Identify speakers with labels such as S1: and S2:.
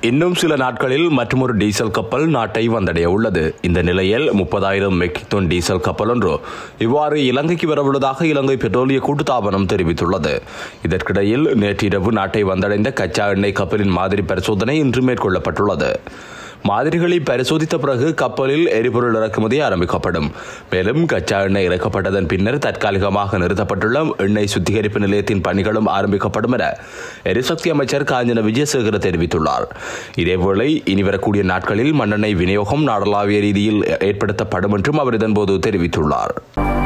S1: இன்னும் சில நாட்களில் மற்றொரு டீசல் கப்பல் நாட்டை வந்தடைய உள்ளது இந்த நிலையில் முப்பதாயிரம் மெட்ரிக் டன் டீசல் கப்பல் ஒன்று இவ்வாறு இலங்கைக்கு வரவுள்ளதாக இலங்கை பெட்ரோலிய கூட்டுத்தாபனம் தெரிவித்துள்ளது இதற்கிடையில் நேற்றிரவு நாட்டை வந்தடைந்த கச்சா எண்ணெய் கப்பலின் மாதிரி பரிசோதனை இன்று மேற்கொள்ளப்பட்டுள்ளது மாதிரிகளை பரிசோதித்த பிறகு கப்பலில் எரிபொருள் இறக்குமதி ஆரம்பிக்கப்படும் மேலும் கச்சா எண்ணெய் இறக்கப்பட்டதன் பின்னர் தற்காலிகமாக நிறுத்தப்பட்டுள்ள எண்ணெய் சுத்திகரிப்பு நிலையத்தின் பணிகளும் ஆரம்பிக்கப்படும் என எரிசக்தி அமைச்சர் காஞ்சன விஜயசேகர தெரிவித்துள்ளார் இதேவேளை இனி வரக்கூடிய நாட்களில் மண்ணெண்ணெய் விநியோகம் நாடளாவிய ரீதியில் ஏற்படுத்தப்படும் என்றும் அவர் இதன்போது தெரிவித்துள்ளார்